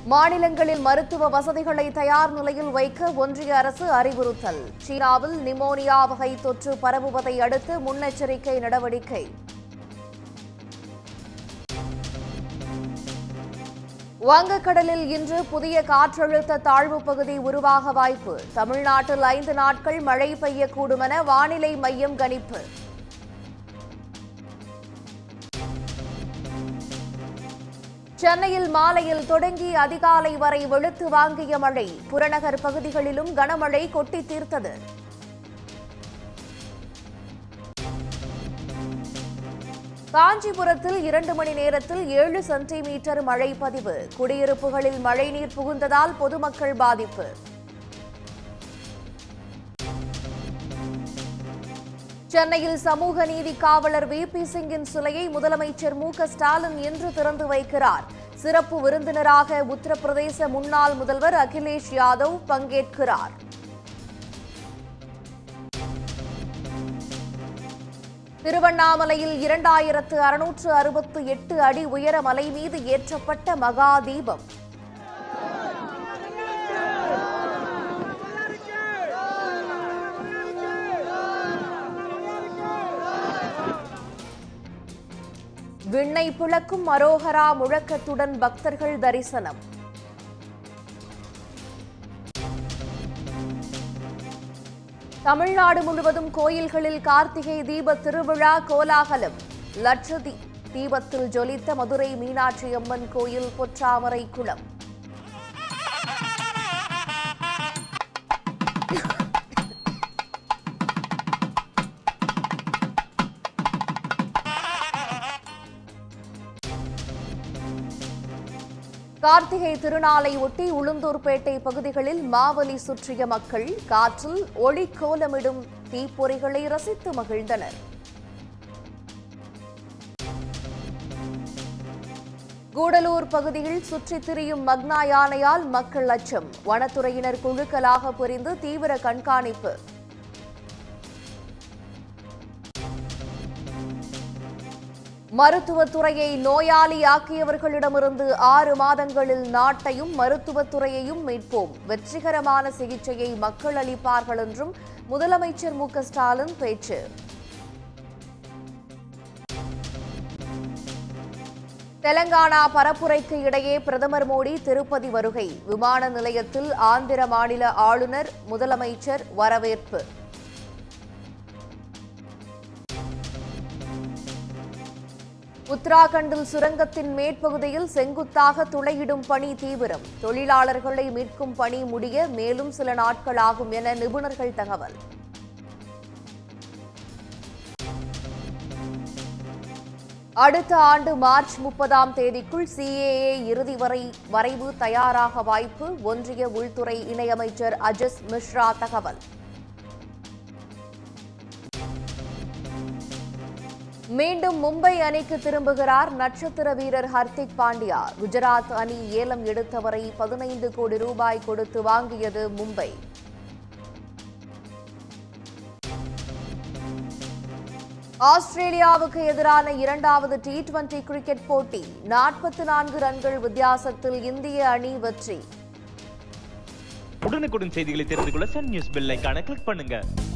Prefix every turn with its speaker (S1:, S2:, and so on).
S1: மாநிலங்களில் மருத்துவ வசதிகளை தயார் நிலையில் வைக்க ஒன்றிய அரசு அறிவுறுத்தல் சீனாவில் நிமோனியா வகை தொற்று பரவுவதை அடுத்து முன்னெச்சரிக்கை நடவடிக்கை வங்கக்கடலில் இன்று புதிய காற்றழுத்த தாழ்வு பகுதி உருவாக வாய்ப்பு தமிழ்நாட்டில் ஐந்து நாட்கள் மழை பெய்யக்கூடும் என வானிலை மையம் கணிப்பு சென்னையில் மாலையில் தொடங்கி அதிகாலை வரை வெளுத்து வாங்கிய மழை புறநகர் பகுதிகளிலும் கனமழை கொட்டி தீர்த்தது காஞ்சிபுரத்தில் இரண்டு மணி நேரத்தில் ஏழு சென்டிமீட்டர் மழை பதிவு குடியிருப்புகளில் மழைநீர் புகுந்ததால் பொதுமக்கள் பாதிப்பு சென்னையில் சமூக நீதி காவலர் வி பி சிங்கின் சிலையை முதலமைச்சர் மு க ஸ்டாலின் இன்று திறந்து வைக்கிறார் சிறப்பு விருந்தினராக உத்தரப்பிரதேச முன்னாள் முதல்வர் அகிலேஷ் யாதவ் பங்கேற்கிறார் திருவண்ணாமலையில் இரண்டாயிரத்து அறுநூற்று அறுபத்து எட்டு அடி உயர மலை மீது ஏற்றப்பட்ட மகா தீபம் விண்ணை பிளக்கும் அரோகரா முழக்கத்துடன் பக்தர்கள் தரிசனம் தமிழ்நாடு முழுவதும் கோயில்களில் கார்த்திகை தீப திருவிழா கோலாகலம் லட்ச தீ- தீபத்தில் ஜொலித்த மதுரை மீனாட்சி அம்மன் கோயில் பொற்றாமரை குளம் கார்த்திகை திருநாளை ஒட்டி உளுந்தூர்பேட்டை பகுதிகளில் மாவலி சுற்றிய மக்கள் காற்றில் ஒளி கோலமிடும் தீப்பொறிகளை ரசித்து மகிழ்ந்தனர் கூடலூர் பகுதியில் சுற்றித் திரியும் மக்னா யானையால் மக்கள் அச்சம் வனத்துறையினர் குழுக்களாக புரிந்து தீவிர கண்காணிப்பு மருத்துவத்துறையை நோயாளி ஆக்கியவர்களிடமிருந்து ஆறு மாதங்களில் நாட்டையும் மருத்துவத்துறையையும் மீட்போம் வெற்றிகரமான சிகிச்சையை மக்கள் அளிப்பார்கள் என்றும் முதலமைச்சர் மு க ஸ்டாலின் பேச்சு தெலங்கானா பரப்புரைக்கு இடையே பிரதமர் மோடி திருப்பதி வருகை விமான நிலையத்தில் ஆந்திர மாநில ஆளுநர் முதலமைச்சர் வரவேற்பு உத்தராகண்டில் சுரங்கத்தின் மேற்பகுதியில் செங்குத்தாக துளையிடும் பணி தீவிரம் தொழிலாளர்களை மீட்கும் பணி முடிய மேலும் சில நாட்கள் ஆகும் என நிபுணர்கள் தகவல் அடுத்த ஆண்டு மார்ச் முப்பதாம் தேதிக்குள் சிஏஏ இறுதி வரை வரைவு தயாராக வாய்ப்பு ஒன்றிய உள்துறை இணையமைச்சர் அஜஸ் மிஸ்ரா தகவல் மீண்டும் மும்பை அணிக்கு திரும்புகிறார் நட்சத்திர வீரர் ஹர்திக் பாண்டியா குஜராத் அணி ஏலம் எடுத்தவரை பதினைந்து கோடி ரூபாய் கொடுத்து வாங்கியது மும்பை ஆஸ்திரேலியாவுக்கு எதிரான இரண்டாவது டி டுவெண்டி கிரிக்கெட் போட்டி நாற்பத்தி நான்கு ரன்கள் வித்தியாசத்தில் இந்திய அணி வெற்றி
S2: உடனுக்குடன் செய்திகளை தெரிந்து கொள்ள சன் நியூஸ் பெல் ஐகானை கிளிக் பண்ணுங்க